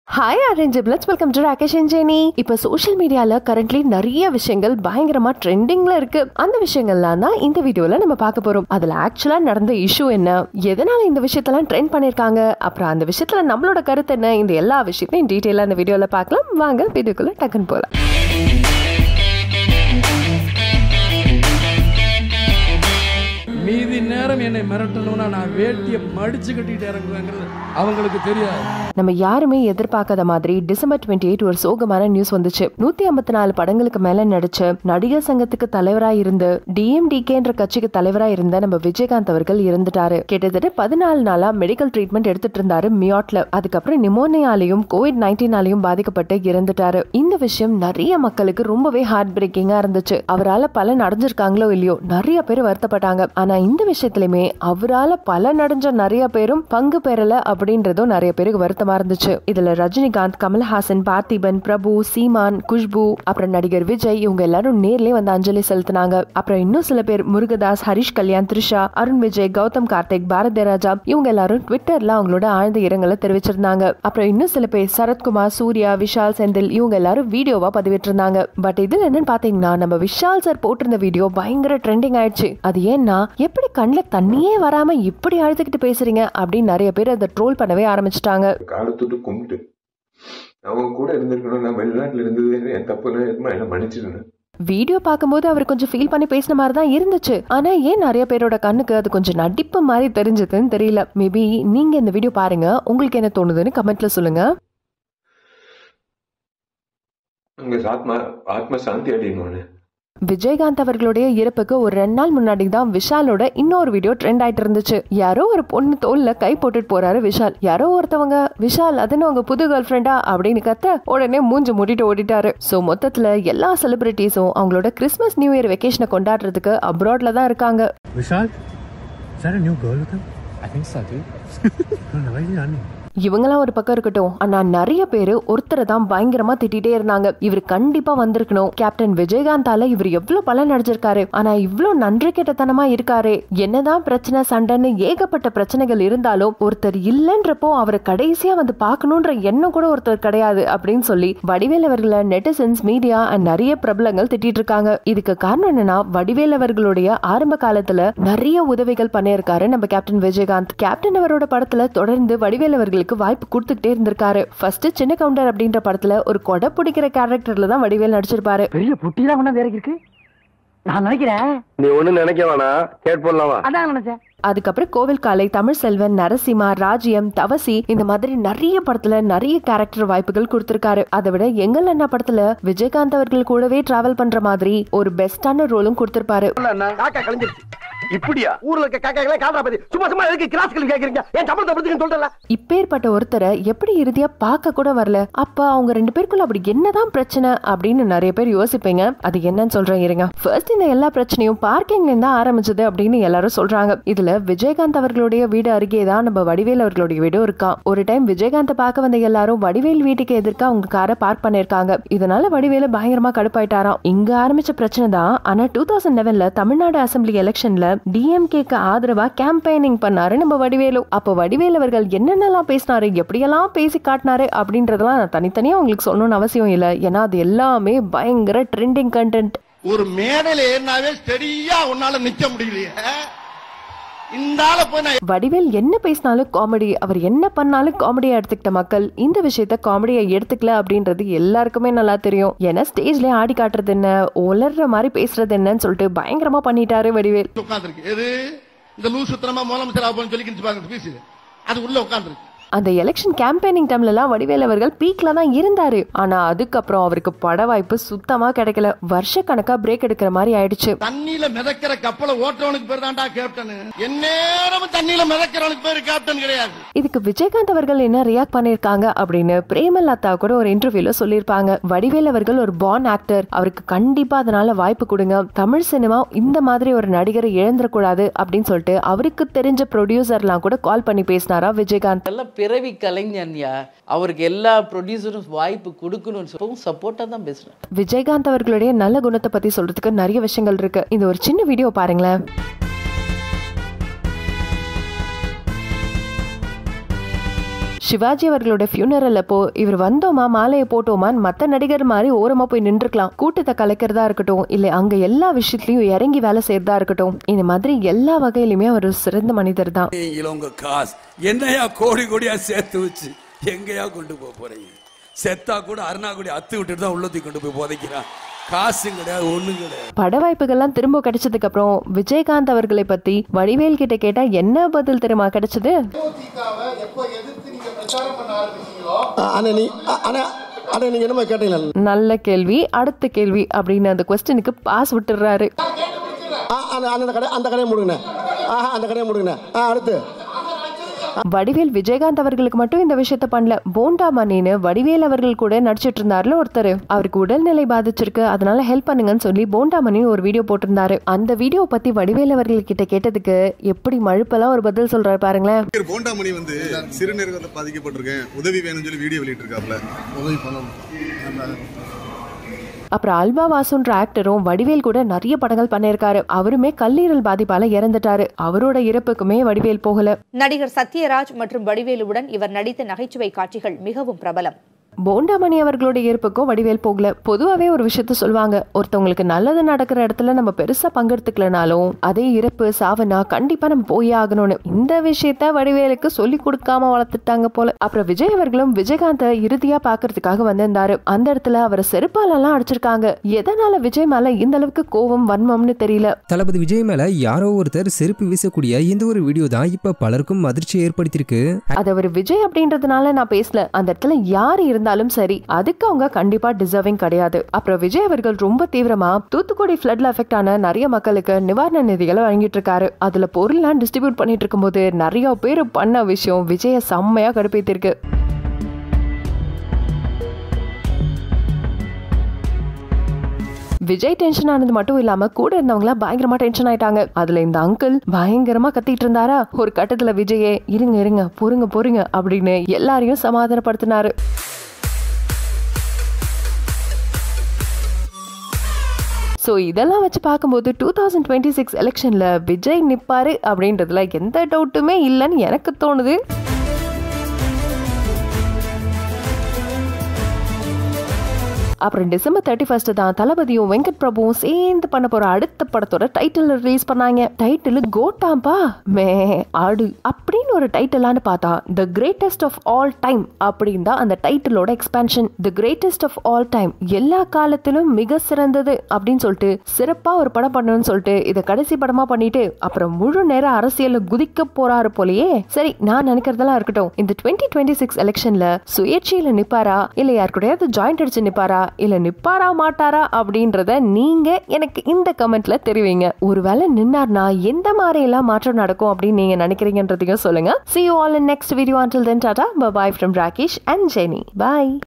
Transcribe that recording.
Hi அரேஞ்சபிள்ஸ் welcome to Rakesh Jeni இப்போ social மீடியால கரண்ட்லி நிறைய விஷயங்கள் பயங்கரமா ட்ரெண்டிங்ல இருக்கு அந்த விஷயங்கள்லாம் தான் இந்த வீடியோல நம்ம பார்க்க போறோம் அதுல ஆக்சுவலா நடந்த இஷ்யூ என்ன எதனால இந்த விஷயத்தெல்லாம் ட்ரெண்ட் பண்ணிருக்காங்க அப்புறம் அந்த விஷயத்துல நம்மளோட கருத்து என்ன இந்த எல்லா விஷயத்தையும் டீட்டெயிலா இந்த வீடியோல பார்க்கலாம் வாங்க வீடியோக்குள்ள டக்குன்னு போலாம் மீதி நேரம் என்னை மிரட்டணும்னா நான் வேட்டியை மடிச்சு கட்டிட்டு இறங்குவேங்கிறது அவங்களுக்கு தெரியாது நம்ம யாருமே எதிர்பார்க்காத மாதிரி டிசம்பர் டுவெண்ட்டி எயிட் ஒரு சோகமான நியூஸ் வந்துச்சு நூத்தி ஐம்பத்தி நாலு படங்களுக்கு மேல நடிச்ச நடிகர் சங்கத்துக்கு தலைவரா இருந்து டிஎம்டிகேன்ற கட்சிக்கு தலைவரா இருந்த நம்ம விஜயகாந்த் அவர்கள் இருந்துட்டாரு கிட்டத்தட்ட பதினாலு நாளா மெடிக்கல் ட்ரீட்மெண்ட் எடுத்துட்டு இருந்தாரு மியாட்ல அதுக்கப்புறம் நிமோனியாலையும் கோவிட் நைன்டீனாலையும் பாதிக்கப்பட்டு இறந்துட்டாரு இந்த விஷயம் நிறைய மக்களுக்கு ரொம்பவே ஹார்ட் பிரேக்கிங்கா இருந்துச்சு அவரால பலன் அடைஞ்சிருக்காங்களோ இல்லையோ நிறைய பேர் வருத்தப்பட்டாங்க ஆனா இந்த விஷயத்திலுமே அவரால பலன் அடைஞ்ச நிறைய பேரும் பங்கு பெறல அப்படின்றதும் நிறைய பேருக்கு வருத்தமா இருந்துச்சு இதுல ரஜினிகாந்த் கமல்ஹாசன் பார்த்திபன் பிரபு சீமான் குஷ்பு அப்புறம் நடிகர் விஜய் இவங்க எல்லாரும் நேர்லயே வந்து அஞ்சலி செலுத்தினாங்க அப்புறம் இன்னும் சில பேர் முருகதாஸ் ஹரிஷ் கல்யாண் த்ரிஷா அருண் விஜய் கௌதம் கார்த்திக் பாரதி ராஜா இவங்க எல்லாரும் ட்விட்டர்ல அவங்களோட ஆழ்ந்த இரங்கலை தெரிவிச்சிருந்தாங்க அப்புறம் இன்னும் சில பேர் சரத்குமார் சூர்யா விஷால் செந்தில் இவங்க எல்லாரும் வீடியோவா பதிவிட்டிருந்தாங்க பட் இதுல என்னன்னு பாத்தீங்கன்னா நம்ம விஷால் சார் போட்டிருந்த வீடியோ பயங்கர ட்ரெண்டிங் ஆயிடுச்சு அது ஏன்னா எப்படி கண்ணில் தண்ணியே வராம இப்படி அழுதுகிட்டு பேசுறீங்க அப்படின்னு நிறைய பேர் அதை ட்ரோல் பண்ணவே ஆரம்பிச்சிட்டாங்க காலை தொட்டு கும்பிட்டு அவங்க கூட இருந்திருக்கணும் நான் வெளிநாட்டுல இருந்தது என் தப்புன்னு இருக்குமா என்ன மன்னிச்சிருந்தேன் வீடியோ பார்க்கும்போது அவர் கொஞ்சம் ஃபீல் பண்ணி பேசின மாதிரி தான் இருந்துச்சு ஆனா ஏன் நிறைய பேரோட கண்ணுக்கு அது கொஞ்சம் நடிப்பு மாதிரி தெரிஞ்சதுன்னு தெரியல மேபி நீங்க இந்த வீடியோ பாருங்க உங்களுக்கு என்ன தோணுதுன்னு கமெண்ட்ல சொல்லுங்க அங்க ஆத்மா ஆத்ம சாந்தி அடையணும்னு விஜயகாந்த் அவர்களுடைய இறப்புக்கு ஒரு ரெண்டு நாள் முன்னாடி தான் விஷாலோட இன்னொரு வீடியோ ட்ரெண்ட் ஆயிட்டு இருந்துச்சு யாரோ ஒரு பொண்ணு தோல்ல கை போட்டுட்டு போறாரு விஷால் யாரோ ஒருத்தவங்க விஷால் அதுன்னு உங்க புது கேர்ள் ஃப்ரெண்டா அப்படின்னு கத்த உடனே மூஞ்சு மூடிட்டு ஓடிட்டாரு சோ மொத்தத்துல எல்லா செலிபிரிட்டிஸும் அவங்களோட கிறிஸ்மஸ் நியூ இயர் வெக்கேஷனை கொண்டாடுறதுக்கு அப்ராட்ல தான் இருக்காங்க Vishal, is that a new girl with him? I think so, dude. No, no, why is he running? இவங்கெல்லாம் ஒரு பக்கம் இருக்கட்டும் ஆனா நிறைய பேரு ஒருத்தரை தான் பயங்கரமா திட்டிட்டே இருந்தாங்க இவர் கண்டிப்பா வந்திருக்கணும் கேப்டன் விஜயகாந்தால இவர் எவ்வளவு பலன் அடைஞ்சிருக்காரு ஆனா இவ்ளோ நன்றி கெட்டத்தனமா இருக்காரு என்னதான் பிரச்சனை சண்டைன்னு ஏகப்பட்ட பிரச்சனைகள் இருந்தாலும் ஒருத்தர் இல்லன்றப்போ அவரை கடைசியா வந்து பார்க்கணுன்ற எண்ணம் கூட ஒருத்தர் கிடையாது அப்படின்னு சொல்லி வடிவேல் அவர்களை நெட்டிசன்ஸ் மீடியா அண்ட் நிறைய பிரபலங்கள் திட்டிட்டு இருக்காங்க இதுக்கு காரணம் என்னன்னா வடிவேல் அவர்களுடைய ஆரம்ப காலத்துல நிறைய உதவிகள் பண்ணியிருக்காரு நம்ம கேப்டன் விஜயகாந்த் கேப்டன் அவரோட படத்துல தொடர்ந்து வடிவேல் அவர்களுக்கு வாய்ப்பு கொடுத்துக்கிட்டே இருந்திருக்காரு ஃபர்ஸ்ட் சின்ன கவுண்டர் அப்படின்ற படத்துல ஒரு கொடை பிடிக்கிற கேரக்டர்ல தான் வடிவேல் நடிச்சிருப்பாரு பெரிய புட்டி தான் கொண்டாந்து இறக்கிருக்கு நான் நினைக்கிறேன் நீ ஒண்ணு நினைக்க வேணாம் கேட் போடலாமா அதான் நினைச்சேன் அதுக்கப்புறம் கோவில் காலை தமிழ் செல்வன் நரசிம்மா ராஜ்யம் தவசி இந்த மாதிரி நிறைய படத்துல நிறைய கேரக்டர் வாய்ப்புகள் கொடுத்திருக்காரு அதை விட எங்கள் அண்ணா படத்துல விஜயகாந்த் அவர்கள் கூடவே டிராவல் பண்ற மாதிரி ஒரு பெஸ்டான ரோலும் கொடுத்திருப்பாரு காக்கா கலைஞ்சிருச்சு இப்படியா ஊர்ல இருக்க காக்காக்களே காதா பத்தி சும்மா சும்மா எதுக்கு கிளாஸ் கேள்வி கேக்குறீங்க என் சம்பளத்தை படுத்துக்கன்னு சொல்றல இப்பேற்பட்ட ஒருத்தரை எப்படி இறுதியா பார்க்க கூட வரல அப்ப அவங்க ரெண்டு பேருக்குள்ள அப்படி என்னதான் பிரச்சனை அப்படின்னு நிறைய பேர் யோசிப்பீங்க அது என்னன்னு சொல்றேன் இருங்க ஃபர்ஸ்ட் இந்த எல்லா பிரச்சனையும் பார்க்கிங்ல இருந்து ஆரம்பிச்சது அப்படின்னு எல்லாரும் சொல்றாங்க இதுல விஜயகாந்த் அவர்களுடைய வீடு அருகே தான் நம்ம வடிவேல் அவர்களுடைய வீடும் இருக்கான் ஒரு டைம் விஜயகாந்த் பார்க்க வந்த எல்லாரும் வடிவேல் வீட்டுக்கு எதிர்க்க அவங்க காரை பார்க் பண்ணிருக்காங்க இதனால வடிவேலு பயங்கரமா கடுப்பாயிட்டாராம் இங்க ஆரம்பிச்ச பிரச்சனை தான் ஆனா டூ தௌசண்ட் லெவன்ல தமிழ்நாடு அசம்பிளி எலெக்ஷன்ல டிஎம்கேக்கு ஆதரவா கேம்பெயினிங் பண்ணாரு நம்ம வடிவேலு அப்போ வடிவேல் அவர்கள் என்னென்னலாம் பேசினாரு எப்படியெல்லாம் பேசி காட்டினாரு அப்படின்றதெல்லாம் நான் தனித்தனியா உங்களுக்கு சொல்லணும்னு அவசியம் இல்லை ஏன்னா அது எல்லாமே பயங்கர ட்ரெண்டிங் கண்டென்ட் ஒரு மேடையில ஏறினாவே ஸ்டெடியா உன்னால நிக்க முடியலையே இந்த ஆளை போய் நான் வடிவேல் என்ன பேசினாலும் காமெடி அவர் என்ன பண்ணாலும் காமெடியா எடுத்துக்கிட்ட மக்கள் இந்த விஷயத்த காமெடியா எடுத்துக்கல அப்படின்றது எல்லாருக்குமே நல்லா தெரியும் ஏன்னா ஸ்டேஜ்ல ஆடி காட்டுறது என்ன உலர்ற மாதிரி பேசுறது என்னன்னு சொல்லிட்டு பயங்கரமா பண்ணிட்டாரு வடிவேல் உட்காந்துருக்கு எது இந்த லூஸ் சுத்தனமா முதலமைச்சர் ஆகணும்னு சொல்லிக்கிட்டு பாருங்க பேசு அது உள்ள உட்காந்துருக்கு அந்த எலெக்ஷன் கேம்பெயினிங் டைம்லலாம் வடிவேல் அவர்கள் பீக்ல தான் இருந்தாரு ஆனா அதுக்கப்புறம் அவருக்கு பட வாய்ப்பு சுத்தமா கிடைக்கல வருஷ கணக்கா பிரேக் எடுக்கிற மாதிரி ஆயிடுச்சு தண்ணியில மிதக்கிற கப்பலை ஓட்டுறவனுக்கு பேர் தான்டா கேப்டன் எந்நேரமும் தண்ணியில மிதக்கிறவனுக்கு பேரு கேப்டன் கிடையாது இதுக்கு விஜயகாந்த் அவர்கள் என்ன ரியாக்ட் பண்ணிருக்காங்க அப்படின்னு பிரேமலதா கூட ஒரு இன்டர்வியூல சொல்லியிருப்பாங்க வடிவேல் அவர்கள் ஒரு பான் ஆக்டர் அவருக்கு கண்டிப்பா அதனால வாய்ப்பு கொடுங்க தமிழ் சினிமா இந்த மாதிரி ஒரு நடிகரை இழந்துடக்கூடாது அப்படின்னு சொல்லிட்டு அவருக்கு தெரிஞ்ச ப்ரொடியூசர்லாம் கூட கால் பண்ணி பேசினாரா விஜயகாந்த் நல்ல பிறவி கலைஞன்யா அவருக்கு எல்லா ப்ரொடியூசரும் வாய்ப்பு கொடுக்கணும்னு சொல்லவும் சப்போர்ட்டாக தான் பேசுகிறேன் விஜயகாந்த் அவர்களுடைய நல்ல குணத்தை பத்தி சொல்றதுக்கு நிறைய விஷயங்கள் இருக்கு இந்த ஒரு சின்ன வீடியோ பாருங்களேன் சிவாஜி அவர்களோட ஃபியூனரல் அப்போ இவர் வந்தோமா மாலையை போட்டோமான்னு மத்த நடிகர் மாதிரி ஓரமா போய் நின்றுக்கலாம் கூட்டத்தை கலைக்கிறதா இருக்கட்டும் இல்ல அங்க எல்லா விஷயத்திலயும் இறங்கி வேலை செய்யறதா இருக்கட்டும் இந்த மாதிரி எல்லா வகையிலுமே அவர் ஒரு சிறந்த மனிதர் தான் நீங்களும் உங்க காசு என்னையா கோடி கோடியா சேர்த்து வச்சு எங்கேயா கொண்டு போக போறீங்க செத்தா கூட அருணாக்குடி அத்து விட்டுட்டு தான் உள்ளத்தி கொண்டு போய் புதைக்கிறான் காசும் கிடையாது ஒண்ணும் கிடையாது பட வாய்ப்புகள்லாம் திரும்ப கிடைச்சதுக்கு அப்புறம் விஜயகாந்த் அவர்களை பத்தி வடிவேல் கிட்ட கேட்டா என்ன பதில் தெரியுமா கிடைச்சது அண்ணா நீ அண்ணா அண்ணா நீங்க என்னமா கேட்டீங்களா நல்ல கேள்வி அடுத்த கேள்வி அப்படின்னு அந்த கொஸ்டினுக்கு பாஸ் விட்டுறாரு அந்த கடை அந்த கடையை முடுங்கண்ணே ஆஹா அந்த கடையை முடுங்கண்ணே ஆ அடுத்து வடிவேல் விஜயகாந்த் அவர்களுக்கு மட்டும் இந்த விஷயத்த பண்ணல போண்டா மணின்னு வடிவேல் அவர்கள் கூட நடிச்சிட்டு இருந்தாருல ஒருத்தர் அவருக்கு உடல்நிலை பாதிச்சிருக்கு அதனால ஹெல்ப் பண்ணுங்கன்னு சொல்லி போண்டா மணின்னு ஒரு வீடியோ போட்டிருந்தாரு அந்த வீடியோ பத்தி வடிவேல் அவர்கள் கிட்ட கேட்டதுக்கு எப்படி மழுப்பெல்லாம் ஒரு பதில் சொல்றாரு பாருங்களேன் போண்டாமணி வந்து சிறுநீரகத்தை பாதிக்கப்பட்டிருக்கேன் உதவி வேணும்னு சொல்லி வீடியோ வெளியிட்டிருக்காப்ல உதவி பண்ணணும் அப்புறம் அல்வா வாசுன்ற ஆக்டரும் வடிவேல் கூட நிறைய படங்கள் பண்ணியிருக்காரு அவருமே கல்லீரல் பாதிப்பால இறந்துட்டாரு அவரோட இறப்புக்குமே வடிவேல் போகல நடிகர் சத்யராஜ் மற்றும் வடிவேலுவுடன் இவர் நடித்த நகைச்சுவை காட்சிகள் மிகவும் பிரபலம் போண்டாமணி அவர்களோட இறப்புக்கும் வடிவேல் போகல பொதுவாவே ஒரு விஷயத்த சொல்லுவாங்க ஒருத்தவங்களுக்கு நல்லது நடக்கிற இடத்துல நம்ம பெருசா பங்கெடுத்துக்கலனாலும் அதே இறப்பு சாவனா கண்டிப்பா நம்ம போயே ஆகணும்னு இந்த விஷயத்த வடிவேலுக்கு சொல்லி கொடுக்காம வளர்த்துட்டாங்க போல அப்புறம் விஜய் அவர்களும் விஜயகாந்த இறுதியா பாக்குறதுக்காக வந்திருந்தாரு அந்த இடத்துல அவரை செருப்பால எல்லாம் அடிச்சிருக்காங்க எதனால விஜய் மேல இந்த அளவுக்கு கோவம் வன்மம்னு தெரியல தளபதி விஜய் மேல யாரோ ஒருத்தர் செருப்பு வீசக்கூடிய இந்த ஒரு வீடியோ தான் இப்ப பலருக்கும் அதிர்ச்சி ஏற்படுத்தியிருக்கு அது அவர் விஜய் அப்படின்றதுனால நான் பேசல அந்த இடத்துல யார் இருந்தாலும் சரி அதுக்கு அவங்க கண்டிப்பா டிசர்விங் கிடையாது அப்புறம் விஜய் அவர்கள் ரொம்ப தீவிரமா தூத்துக்குடி ஃபிளட்ல அஃபெக்ட் ஆன நிறைய மக்களுக்கு நிவாரண நிதிகளை வழங்கிட்டு இருக்காரு அதுல பொருள்லாம் டிஸ்ட்ரிபியூட் பண்ணிட்டு இருக்கும்போது நிறைய பேர் பண்ண விஷயம் விஜய செம்மையா கடுப்பேத்திருக்கு விஜய் டென்ஷன் ஆனது மட்டும் இல்லாம கூட இருந்தவங்க பயங்கரமா டென்ஷன் ஆயிட்டாங்க அதுல இந்த அங்கிள் பயங்கரமா கத்திட்டு இருந்தாரா ஒரு கட்டத்துல விஜயே இருங்க இருங்க பொறுங்க பொறுங்க அப்படின்னு எல்லாரையும் சமாதானப்படுத்தினாரு ஸோ இதெல்லாம் வச்சு பார்க்கும்போது டூ தௌசண்ட் டுவெண்ட்டி சிக்ஸ் எலெக்ஷனில் விஜய் நிற்பாரு அப்படின்றதுல எந்த டவுட்டுமே இல்லைன்னு எனக்கு தோணுது அப்புறம் டிசம்பர் தேர்ட்டி ஃபர்ஸ்ட் தான் தளபதியும் வெங்கட் பிரபுவும் சேர்ந்து பண்ண போற அடுத்த படத்தோட டைட்டில் ரிலீஸ் பண்ணாங்க டைட்டில் கோட்டாம்பா மே ஆடு அப்படின்னு ஒரு டைட்டிலான்னு பார்த்தா the greatest of all time அப்படின்னு தான் அந்த டைட்டிலோட expansion the greatest of all time எல்லா காலத்திலும் மிக சிறந்தது அப்படின்னு சொல்லிட்டு சிறப்பா ஒரு படம் பண்ணணும்னு சொல்லிட்டு இதை கடைசி படமா பண்ணிட்டு அப்புறம் முழு நேர அரசியல்ல குதிக்க போறாரு போலயே சரி நான் நினைக்கிறதெல்லாம் இருக்கட்டும் இந்த டுவெண்ட்டி டுவெண்ட்டி சிக்ஸ் எலெக்ஷன்ல சுயேட்சையில நிப்பாரா இல்ல யார் கூடயாவது ஜாயிண்ட் அடிச்சு நிப்பாரா இல்ல நிப்பாரா மாட்டாரா அப்படின்றத நீங்க எனக்கு இந்த கமெண்ட்ல தெரிவிங்க ஒருவேளை நின்னார்னா எந்த மாதிரி எல்லாம் மாற்றம் நடக்கும் அப்படின்னு நீங்க நினைக்கிறீங்கன்றதையும் சொல்லுங்க see you all in next video until then tata bye bye from rakesh and jenny bye